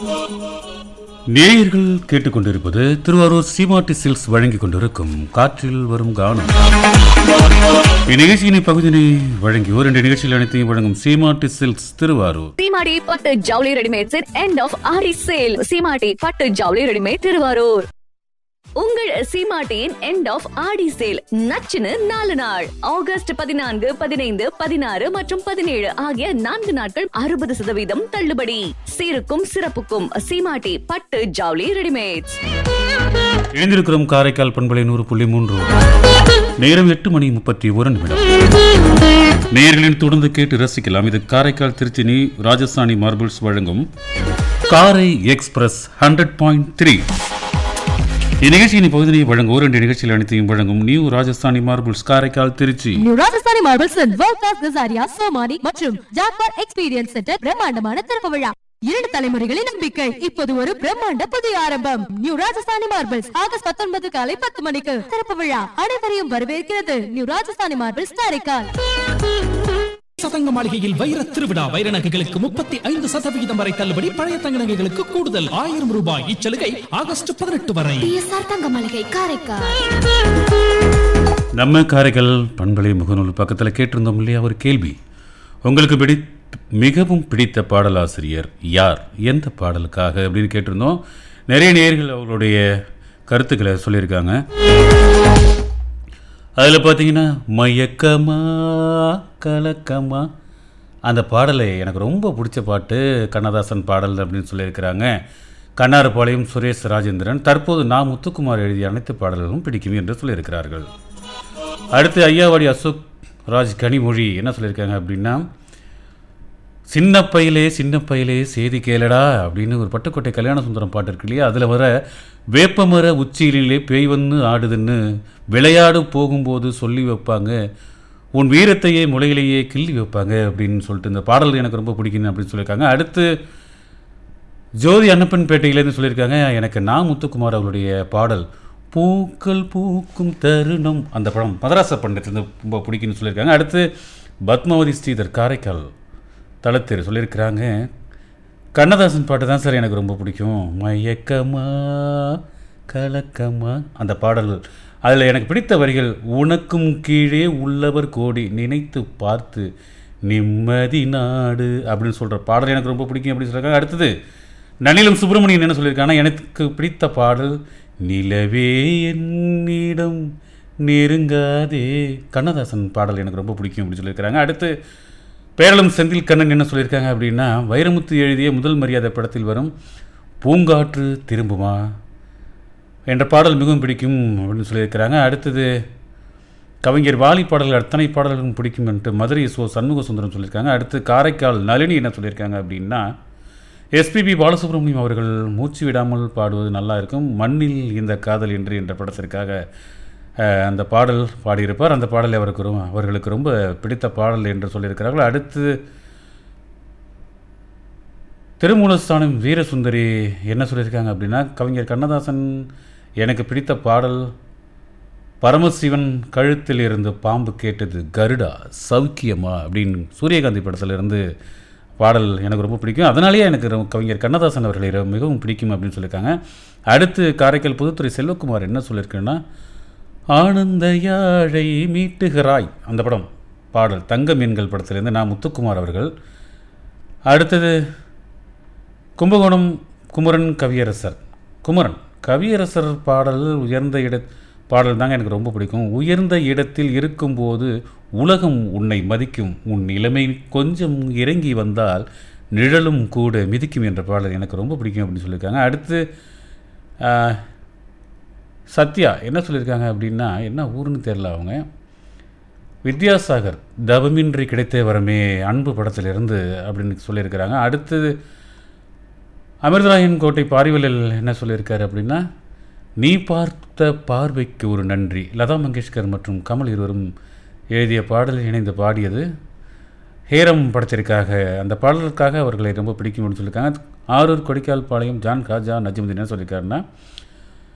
நேயர்கள் கேட்டுக்கொண்டிருப்பது திருவாரூர் சீமாட்டி சில்க்ஸ் வழங்கிக் கொண்டிருக்கும் காற்றில் வரும் கானம் இந்நிகழ்ச்சியின் பகுதியினை வழங்கி ஒரு நிகழ்ச்சியில் அனைத்தையும் வழங்கும் சீமாட்டி சில்க்ஸ் திருவாரூர் சீமாடி பட்டு ஜவுளி readymade set end of Aadi sale Seemati பட்டு ஜவுளி ரெடிமேட் திருவாரூர் உங்கள் சீமாட்டியின் எண்ட் ஆஃப் ஆடி சேல் நச்சுன்னு நாலு நாள் ஆகஸ்ட் பதினான்கு பதினைந்து பதினாறு மற்றும் பதினேழு ஆகிய நான்கு நாட்கள் அறுபது சதவீதம் தள்ளுபடி சீருக்கும் சிறப்புக்கும் சீமாட்டி பட்டு ஜவுளி ரெடிமேட்ஸ் இணைந்திருக்கிறோம் காரைக்கால் பண்பலை நூறு புள்ளி மூன்று நேரம் எட்டு மணி முப்பத்தி ஒரு நிமிடம் நேயர்களின் தொடர்ந்து கேட்டு ரசிக்கலாம் இது காரைக்கால் திருச்சினி ராஜஸ்தானி மார்பிள்ஸ் வழங்கும் காரை எக்ஸ்பிரஸ் ஹண்ட்ரட் பாயிண்ட் த்ரீ இந்நிகழ்ச்சியின் பகுதியை வழங்கும் ஒரு நிகழ்ச்சியில் அனைத்தையும் வழங்கும் new Rajasthani marbles Karaikal Trichy new Rajasthani marbles world class Kajaria Somany மற்றும் ஜாக்வார் எக்ஸ்பீரியன்ஸ் சென்டர் பிரம்மாண்டமான திறப்பு விழா இரண்டு தலைமுறைகளின் நம்பிக்கை இப்போது ஒரு பிரம்மாண்ட புதிய ஆரம்பம் நியூ ராஜஸ்தானி மார்பிள்ஸ் ஆகஸ்ட் பத்தொன்பது காலை பத்து மணிக்கு திறப்பு விழா அனைவரையும் வரவேற்கிறது நியூ ராஜஸ்தானி மார்பிள்ஸ் காரைக்கால் சதங்க மாளிகையில் வைர திருவிழா வைர நகைகளுக்கு முப்பத்தி ஐந்து சதவிகிதம் வரை தள்ளுபடி பழைய தங்க நகைகளுக்கு கூடுதல் ஆயிரம் ரூபாய் இச்சலுகை ஆகஸ்ட் பதினெட்டு வரை பிஎஸ்ஆர் தங்க மளிகை காரைக்கால் நம்ம காரைக்கால் பண்பலை முகநூல் பக்கத்தில் கேட்டிருந்தோம் இல்லையா ஒரு கேள்வி உங்களுக்கு பிடி மிகவும் பிடித்த பாடலாசிரியர் யார் எந்த பாடலுக்காக அப்படின்னு கேட்டிருந்தோம் நிறைய நேயர்கள் அவர்களுடைய கருத்துக்களை சொல்லியிருக்காங்க அதில் பார்த்தீங்கன்னா மயக்கமா கலக்கமா அந்த பாடலை எனக்கு ரொம்ப பிடிச்ச பாட்டு கண்ணதாசன் பாடல் அப்படின்னு சொல்லியிருக்கிறாங்க கண்ணாரபாளையம் சுரேஷ் ராஜேந்திரன் தற்போது நான் முத்துக்குமார் எழுதிய அனைத்து பாடல்களும் பிடிக்கும் என்று சொல்லியிருக்கிறார்கள் அடுத்து ஐயாவாடி அசோக் ராஜ் கனிமொழி என்ன சொல்லியிருக்காங்க அப்படின்னா சின்ன பையிலே சின்ன பையிலே செய்தி கேளடா அப்படின்னு ஒரு பட்டுக்கோட்டை கல்யாண சுந்தரம் பாட்டு இருக்கு இல்லையா அதில் வர வேப்பமர உச்சியிலே பேய் வந்து ஆடுதுன்னு விளையாடு போகும்போது சொல்லி வைப்பாங்க உன் வீரத்தையே முளையிலேயே கிள்ளி வைப்பாங்க அப்படின்னு சொல்லிட்டு இந்த பாடல் எனக்கு ரொம்ப பிடிக்கும் அப்படின்னு சொல்லியிருக்காங்க அடுத்து ஜோதி அன்னப்பன் பேட்டையிலேருந்து சொல்லியிருக்காங்க எனக்கு நான் முத்துக்குமார் அவருடைய பாடல் பூக்கள் பூக்கும் தருணம் அந்த படம் மதராச பண்டத்துலேருந்து ரொம்ப பிடிக்கும்னு சொல்லியிருக்காங்க அடுத்து பத்மாவதி ஸ்ரீதர் காரைக்கால் தளத்தேர் சொல்லியிருக்கிறாங்க கண்ணதாசன் பாட்டு தான் சார் எனக்கு ரொம்ப பிடிக்கும் மயக்கமா கலக்கமா அந்த பாடல் அதில் எனக்கு பிடித்த வரிகள் உனக்கும் கீழே உள்ளவர் கோடி நினைத்து பார்த்து நிம்மதி நாடு அப்படின்னு சொல்கிற பாடல் எனக்கு ரொம்ப பிடிக்கும் அப்படின்னு சொல்லியிருக்காங்க அடுத்தது நனிலம் சுப்பிரமணியன் என்ன சொல்லியிருக்காங்கன்னா எனக்கு பிடித்த பாடல் நிலவே என்னிடம் நெருங்காதே கண்ணதாசன் பாடல் எனக்கு ரொம்ப பிடிக்கும் அப்படின்னு சொல்லியிருக்கிறாங்க அடுத்து பேரளம் செந்தில் கண்ணன் என்ன சொல்லியிருக்காங்க அப்படின்னா வைரமுத்து எழுதிய முதல் மரியாதை படத்தில் வரும் பூங்காற்று திரும்புமா என்ற பாடல் மிகவும் பிடிக்கும் அப்படின்னு சொல்லியிருக்கிறாங்க அடுத்தது கவிஞர் வாலி பாடல்கள் அத்தனை பாடல்களும் பிடிக்கும் என்று மதுரை சோ சண்முக சுந்தரம் சொல்லியிருக்காங்க அடுத்து காரைக்கால் நளினி என்ன சொல்லியிருக்காங்க அப்படின்னா எஸ்பிபி பாலசுப்ரமணியம் அவர்கள் மூச்சு விடாமல் பாடுவது நல்லா இருக்கும் மண்ணில் இந்த காதல் என்று என்ற படத்திற்காக அஹ், அந்த பாடல் பாடியிருப்பார் அந்த பாடல் அவருக்கு ரொம்ப அவர்களுக்கு ரொம்ப பிடித்த பாடல் என்று சொல்லியிருக்கிறார்கள் அடுத்து திருமூலஸ்தானம் வீரசுந்தரி என்ன சொல்லியிருக்காங்க அப்படின்னா கவிஞர் கண்ணதாசன் எனக்கு பிடித்த பாடல் பரமசிவன் கழுத்தில் இருந்து பாம்பு கேட்டது கருடா சௌக்கியமா அப்படின்னு சூரியகாந்தி படத்திலிருந்து பாடல் எனக்கு ரொம்ப பிடிக்கும் அதனாலேயே எனக்கு ரொம்ப கவிஞர் கண்ணதாசன் அவர்களை ரொம்ப மிகவும் பிடிக்கும் அப்படின்னு சொல்லியிருக்காங்க அடுத்து காரைக்கால் புதுத்துறை செல்வகுமார் என்ன சொல்லியிருக்குன்னா ஆனந்த யாழை மீட்டுகிறாய் அந்த படம் பாடல் தங்க மீன்கள் படத்திலிருந்து நான் முத்துக்குமார் அவர்கள் அடுத்தது கும்பகோணம் குமரன் கவியரசர் குமரன் கவியரசர் பாடல் உயர்ந்த இட பாடல் தாங்க எனக்கு ரொம்ப பிடிக்கும் உயர்ந்த இடத்தில் இருக்கும்போது உலகம் உன்னை மதிக்கும் உன் நிலைமை கொஞ்சம் இறங்கி வந்தால் நிழலும் கூட மிதிக்கும் என்ற பாடல் எனக்கு ரொம்ப பிடிக்கும் அப்படின்னு சொல்லியிருக்காங்க அடுத்து ஆஹ், சத்யா என்ன சொல்லியிருக்காங்க அப்படின்னா என்ன ஊருன்னு தெரில அவங்க வித்யாசாகர் தவமின்றி கிடைத்தே வரமே அன்பு படத்திலிருந்து அப்படின்னு சொல்லியிருக்கிறாங்க அடுத்தது அமிர்தராயன் கோட்டை பாரிவலில் என்ன சொல்லியிருக்காரு அப்படின்னா நீ பார்த்த பார்வைக்கு ஒரு நன்றி லதா மங்கேஷ்கர் மற்றும் கமல் இருவரும் எழுதிய பாடலில் இணைந்து பாடியது ஹேரம் படத்திற்காக அந்த பாடலுக்காக அவர்களை ரொம்ப பிடிக்கும்னு சொல்லியிருக்காங்க ஆரூர் கொடிக்கால் பாளையம் ஜான் காஜா நஜிமுதீன் என்ன சொல்லியிருக்காருன்னா